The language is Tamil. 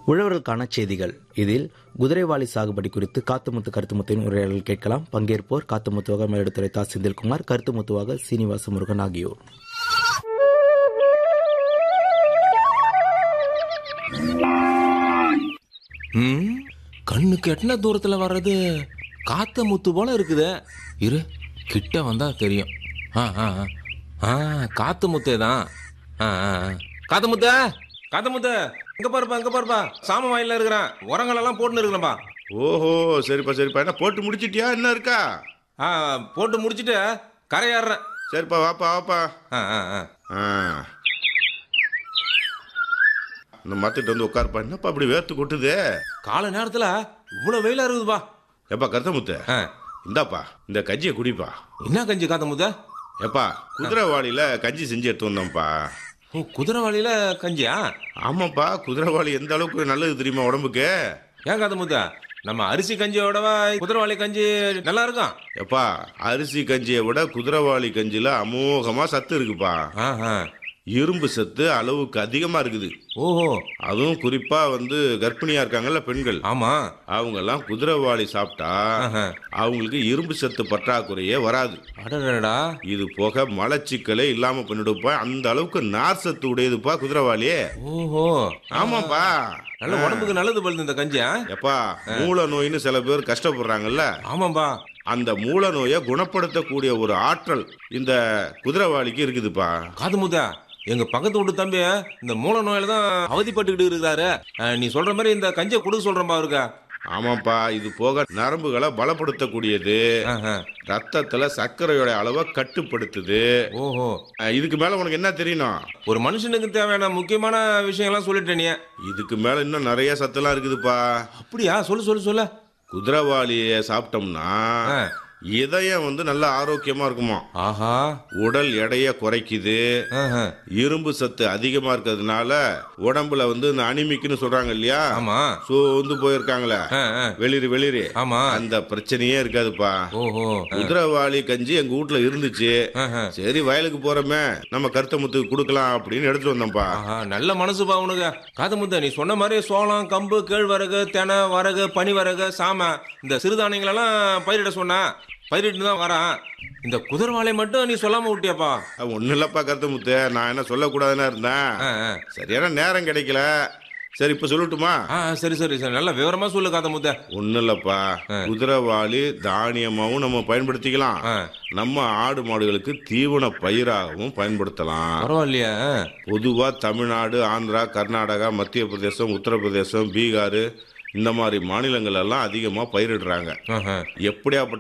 உழவர்களுக்கான செய்திகள் இதில் குதிரைவாலி சாகுபடி குறித்து காத்துமுத்து கருத்துமுத்தின் உரையாடல் கேட்கலாம் பங்கேற்போர் காத்துமுத்துவாக மயிலாடுதுறை தா செந்தில்குமார் கருத்துமுத்துவாக சீனிவாச முருகன் ஆகியோர் ம் கண்ணுக்கு எட்டின தூரத்துல வர்றது காத்த முத்து போல இருக்குதே இரு கிட்ட வந்தா தெரியும் ஆ ஆ ஆ. ஆ காத்து முத்தே தான் ஆ ஆ ஆ. காத்து முத்த காத்து முத்த இங்க பாருப்பா இங்க பாருப்பா சாம வாயில இருக்கிறேன் உரங்கள் எல்லாம் போட்டுன்னு இருக்கிறேன்பா ஓஹோ சரிப்பா சரிப்பா என்ன போட்டு முடிச்சிட்டியா என்ன இருக்கா ஆ போட்டு முடிச்சிட்டு கரையாடுறேன் சரிப்பா வாப்பா வாப்பா ஆ ஆ ஆ ஆ இந்த மரத்துட்டு வந்து உட்காருப்பா என்னப்பா அப்படி வேர்த்து கொட்டுதே காலை நேரத்துல இவ்வளவு வெயிலா இருக்குதுப்பா எப்பா கருத்தமுத்த ஆ இந்தாப்பா இந்த கஞ்சியை குடிப்பா என்ன கஞ்சி காத்த முத்த எப்பா குதிரைவாளியில கஞ்சி செஞ்சு எடுத்து வந்தோம்ப்பா உம், குதிரைவாளியில கஞ்சியா ஆமாப்பா குதிரைவாளி எந்த அளவுக்கு நல்லது தெரியுமா உடம்புக்கு ஏன் காத்த முத்த நம்ம அரிசி கஞ்சியோடவா குதிரைவாளி கஞ்சி நல்லா இருக்கும் எப்பா அரிசி கஞ்சியை விட குதிரைவாளி கஞ்சியில அமோகமா சத்து இருக்குப்பா ஆஹா இரும்பு சத்து அளவுக்கு அதிகமா இருக்குது ஓஹோ அதுவும் குறிப்பா வந்து கர்ப்பிணியா இருக்காங்கல்ல பெண்கள் ஆமா அவங்க எல்லாம் குதிரைவாளி சாப்பிட்டா ஆஹா. அவங்களுக்கு இரும்பு சத்து பற்றாக்குறையே வராது அடடடா இது போக மலச்சிக்கலே இல்லாம பண்ணிடுப்பா அந்த அளவுக்கு நார் சத்து உடையதுப்பா குதிரைவாளி ஓஹோ ஆமாப்பா நல்ல உடம்புக்கு நல்லது பழுது இந்த கஞ்சியா எப்பா மூல நோயின்னு சில பேர் கஷ்டப்படுறாங்கல்ல ஆமாம்பா அந்த மூல நோயை குணப்படுத்தக்கூடிய ஒரு ஆற்றல் இந்த குதிரைவாளிக்கு இருக்குதுப்பா காது முத்தா எங்க பக்கத்து வீட்டு தம்பி இந்த மூல நோயில தான் அவதிப்பட்டுக்கிட்டு இருக்கிறாரு அஹ், நீ சொல்ற மாதிரி இந்த கஞ்சியை கொடுக்க சொல்றேன்பா அவருக்கு ஆமாப்பா இது போக நரம்புகளை பலப்படுத்தக்கூடியது ஆஹா. ரத்தத்துல சர்க்கரையோட அளவை கட்டுப்படுத்துது ஓஹோ அஹ், இதுக்கு மேல உனக்கு என்ன தெரியணும் ஒரு மனுஷனுக்கு தேவையான முக்கியமான விஷயங்கள்லாம் சொல்லிட்டே நீ இதுக்கு மேல இன்னும் நிறைய சத்தெல்லாம் இருக்குதுப்பா அப்படியா சொல்லு சொல்லு சொல்லு குதிரைவாளிய சாப்பிட்டோம்னா ஆ. இதயம் வந்து நல்ல ஆரோக்கியமா இருக்குமா ஆஹா உடல் எடையை குறைக்குது ஆஹா. இரும்பு சத்து அதிகமா இருக்கிறதுனால உடம்புல வந்து இந்த அனிமிக்குன்னு சொல்றாங்க இல்லையா ஆமா சோ வந்து போயிருக்காங்களே ஆ, ஆ. வெளிரி வெளிரி ஆமா அந்த பிரச்சனையே இருக்காதுப்பா ஓஹோ குதிரைவாளி கஞ்சி எங்க வீட்ல இருந்துச்சு ஆஹா. சரி வயலுக்கு போறோமே நம்ம கருத்தமுத்துக்கு கொடுக்கலாம் அப்படின்னு எடுத்துட்டு வந்தோம்ப்பா ஆஹா நல்ல மனசுப்பா உனக்கு காது முத்த நீ சொன்ன மாதிரி சோளம் கம்பு கேழ்வரகு தெனை வரகு பனிவரகு சாம இந்த சிறுதானியங்களெல்லாம் பயிரிட சொன்ன பயிரிட்டு தான் வரான் இந்த குதிரவாளை மட்டும் நீ சொல்லாம விட்டியாப்பா ஒன்னும் இல்லப்பா கருத்தமுத்து நான் என்ன சொல்லக்கூடாதுன்னு இருந்தேன் ஆ, ஆ. சரியான நேரம் கிடைக்கல சரி இப்ப சொல்லட்டுமா ஆ சரி சரி சரி நல்ல விவரமா சொல்லு காத முத்த ஒன்னும் இல்லப்பா குதிரைவாளி தானியமாவும் நம்ம பயன்படுத்திக்கலாம் ஆ. நம்ம ஆடு மாடுகளுக்கு தீவன பயிராகவும் பயன்படுத்தலாம் பரவாயில்லையா பொதுவா தமிழ்நாடு ஆந்திரா கர்நாடகா மத்திய பிரதேசம் உத்தரப்பிரதேசம் பீகார் இந்த மாதிரி மாநிலங்கள் எல்லாம் அதிகமா பயிரிடுறாங்க ஆஹா. எப்படியாப்பட்ட